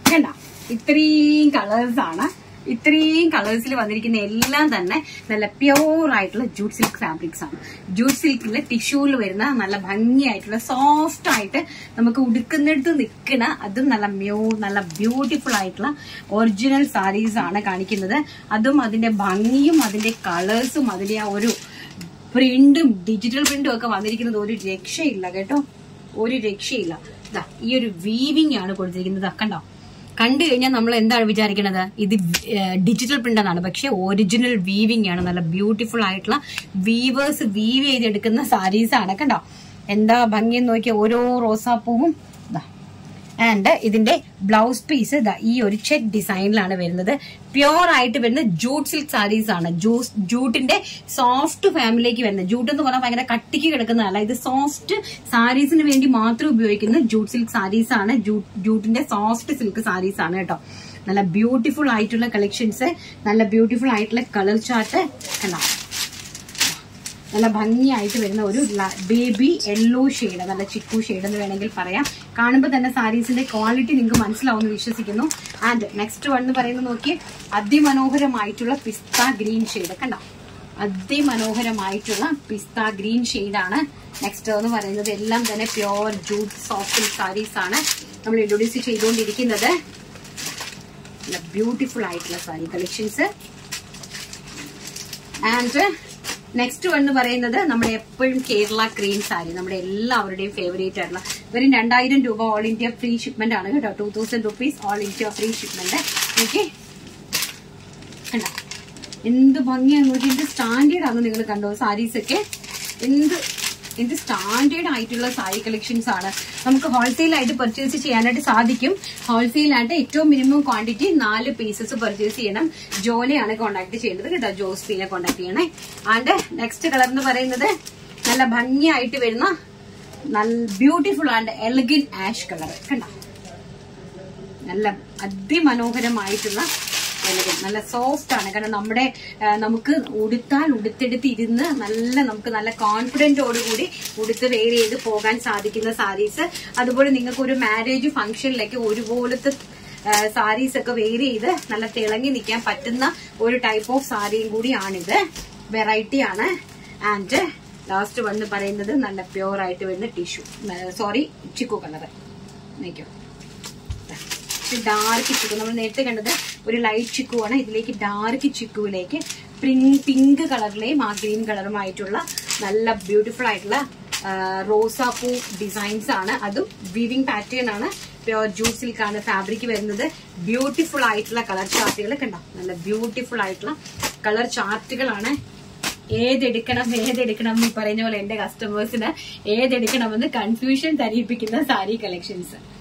കണ്ട ഇത്രയും കളേഴ്സ് ആണ് ഇത്രയും കളേഴ്സിൽ വന്നിരിക്കുന്ന എല്ലാം തന്നെ നല്ല പ്യോർ ആയിട്ടുള്ള ജൂട്ട് സിൽക്ക് ഫാബ്രിക്സ് ആണ് ജൂട്ട് സിൽക്കിലെ ടിഷ്യൂവിൽ വരുന്ന നല്ല ഭംഗിയായിട്ടുള്ള സോഫ്റ്റ് ആയിട്ട് നമുക്ക് ഉടുക്കുന്നിടത്ത് നിൽക്കുന്ന അതും നല്ല മ്യൂ നല്ല ബ്യൂട്ടിഫുൾ ആയിട്ടുള്ള ഒറിജിനൽ സാരീസ് ആണ് കാണിക്കുന്നത് അതും അതിന്റെ ഭംഗിയും അതിന്റെ കളേഴ്സും അതിന്റെ ആ ഒരു പ്രിന്റും ഡിജിറ്റൽ പ്രിന്റും ഒക്കെ വന്നിരിക്കുന്നത് ഒരു രക്ഷയില്ല കേട്ടോ ഒരു രക്ഷയില്ല ദാ ഈ ഒരു വീവിംഗ് ആണ് കൊടുത്തിരിക്കുന്നത് ദാ കണ്ടോ കണ്ടു കഴിഞ്ഞാൽ നമ്മൾ എന്താണ് വിചാരിക്കുന്നത് ഇത് ഡിജിറ്റൽ പ്രിന്റ് എന്നാണ് പക്ഷെ ഒറിജിനൽ വീവിംഗ് ആണ് നല്ല ബ്യൂട്ടിഫുൾ ആയിട്ടുള്ള വീവേഴ്സ് വീവ് ചെയ്തെടുക്കുന്ന സാരീസ് ആണ് കണ്ടോ എന്താ ഭംഗിയെന്ന് നോക്കിയ ഓരോ റോസാപ്പൂവും ദാ ആൻഡ് ഇതിന്റെ ബ്ലൗസ് പീസ് ഈ ഒരു ചെക്ക് ഡിസൈനിലാണ് വരുന്നത് പ്യോർ ആയിട്ട് വരുന്ന ജൂട്ട് സിൽക്ക് സാരീസ് ആണ് ജൂസ് ജൂട്ടിന്റെ സോഫ്റ്റ് ഫാമിലിക്ക് വരുന്നത് ജൂട്ട് എന്ന് പറഞ്ഞാൽ ഭയങ്കര കട്ടിക്ക് കിടക്കുന്നതല്ല ഇത് സോഫ്റ്റ് സാരീസിന് വേണ്ടി മാത്രം ഉപയോഗിക്കുന്ന ജൂട്ട് സിൽക്ക് സാരീസ് ആണ് ജൂ- ജൂട്ടിന്റെ സോഫ്റ്റ് സിൽക്ക് സാരീസ് ആണ് കേട്ടോ നല്ല ബ്യൂട്ടിഫുൾ ആയിട്ടുള്ള കളക്ഷൻസ് നല്ല ബ്യൂട്ടിഫുൾ ആയിട്ടുള്ള കളർ ചാർട്ട് കണ്ടോ നല്ല ഭംഗിയായിട്ട് വരുന്ന ഒരു ബേബി യെല്ലോ ഷെയ്ഡ് നല്ല ചിക്കു ഷെയ്ഡ് എന്ന് വേണമെങ്കിൽ പറയാം കാണുമ്പോൾ തന്നെ സാരീസിന്റെ ക്വാളിറ്റി നിങ്ങൾക്ക് മനസ്സിലാവുമെന്ന് വിശ്വസിക്കുന്നു ആൻഡ് നെക്സ്റ്റ് വൺ എന്ന് പറയുന്നത് നോക്കി അതിമനോഹരമായിട്ടുള്ള പിസ്ത ഗ്രീൻ ഷെയ്ഡ് കണ്ടോ അതിമനോഹരമായിട്ടുള്ള പിസ്ത ഗ്രീൻ ഷെയ്ഡാണ് നെക്സ്റ്റ് എന്ന് പറയുന്നത് എല്ലാം തന്നെ പ്യോർ ജൂട്ട് സോഫ്റ്റ് സാരീസ് ആണ് നമ്മൾ ഇൻട്രൊഡ്യൂസ് ചെയ്തുകൊണ്ടിരിക്കുന്നത് നല്ല ബ്യൂട്ടിഫുൾ ആയിട്ടുള്ള സാരി കളക്ഷൻസ് ആൻഡ് നെക്സ്റ്റ് എന്ന് പറയുന്നത് നമ്മുടെ എപ്പോഴും കേരള ക്രീം സാരി നമ്മുടെ എല്ലാവരുടെയും ഫേവറേറ്റ് ആയിട്ടുള്ള വെറും രണ്ടായിരം രൂപ ഓൾ ഇന്ത്യ ഫ്രീ ഷിപ്മെന്റ് ആണ് കേട്ടോ two thousand rupees all India free shipment okay കണ്ടോ എന്ത് ഭംഗിയാന്ന് നോക്കി എന്ത് സ്റ്റാൻഡേർഡ് ആണ് നിങ്ങൾ കണ്ടോ സാരീസ് ഒക്കെ എന്ത് എന്ത് സ്റ്റാൻഡേർഡ് ആയിട്ടുള്ള സാരി കളക്ഷൻസ് ആണ് നമുക്ക് ഹോൾസെയിൽ ആയിട്ട് പർച്ചേസ് ചെയ്യാനായിട്ട് സാധിക്കും ഹോൾസെയിൽ ആയിട്ട് ഏറ്റവും മിനിമം ക്വാണ്ടിറ്റി നാല് പീസസ് പർച്ചേസ് ചെയ്യണം ജോലിയാണ് കോൺടാക്ട് ചെയ്യേണ്ടത് കേട്ടോ ജോസ്ഫീനെ കോൺടാക്ട് ചെയ്യണേ ആൻഡ് നെക്സ്റ്റ് കളർ എന്ന് പറയുന്നത് നല്ല ഭംഗിയായിട്ട് വരുന്ന നല്ല beautiful and elegant ash colour കണ്ടോ നല്ല അതിമനോഹരമായിട്ടുള്ള elegant, നല്ല സോഫ്റ്റ് ആണ് കാരണം നമ്മുടെ ആ, നമുക്ക് ഉടുത്താൽ ഉടുത്തെടുത്ത് ഇരുന്ന് നല്ല നമുക്ക് നല്ല കോൺഫിഡന്റോടുകൂടി ഉടുത്ത് വെയർ ചെയ്ത് പോകാൻ സാധിക്കുന്ന സാരീസ് അതുപോലെ നിങ്ങൾക്ക് ഒരു മാരേജ് ഫംഗ്ഷനിലേക്ക് ഒരുപോലത്തെ സാരീസ് ഒക്കെ വെയർ ചെയ്ത് നല്ല തിളങ്ങി നിൽക്കാൻ പറ്റുന്ന ഒരു ടൈപ്പ് ഓഫ് സാരിയും കൂടിയാണിത് വെറൈറ്റി ആണ് ആൻഡ് ലാസ്റ്റ് വന്ന് പറയുന്നത് നല്ല പ്യുവർ ആയിട്ട് വരുന്ന ടിഷ്യൂ സോറി ചിക്കു കളർ നിൽക്കും ഡാർക്ക് ചിക്കു നമ്മൾ നേരത്തെ കണ്ടത് ഒരു ലൈറ്റ് ചിക്കു ആണ് ഇതിലേക്ക് ഡാർക്ക് ചിക്കുവിലേക്ക് പിങ്ക് കളറിലെയും ആ ഗ്രീൻ കളറുമായിട്ടുള്ള നല്ല ബ്യൂട്ടിഫുൾ ആയിട്ടുള്ള റോസാപ്പൂ ഡിസൈൻസ് ആണ് അതും വീവിംഗ് പാറ്റേൺ ആണ് പ്യോർ ജൂട്ട് സിൽക്ക് ആണ് ഫാബ്രിക് വരുന്നത് ബ്യൂട്ടിഫുൾ ആയിട്ടുള്ള കളർ ചാർട്ടുകൾ കണ്ടോ നല്ല ബ്യൂട്ടിഫുൾ ആയിട്ടുള്ള കളർ ചാർട്ടുകളാണ് ഏതെടുക്കണം ഏതെടുക്കണം എന്ന് പറയുന്ന പോലെ എന്റെ കസ്റ്റമേഴ്സിന് ഏതെടുക്കണമെന്ന് കൺഫ്യൂഷൻ തരിപ്പിക്കുന്ന സാരി കളക്ഷൻസ്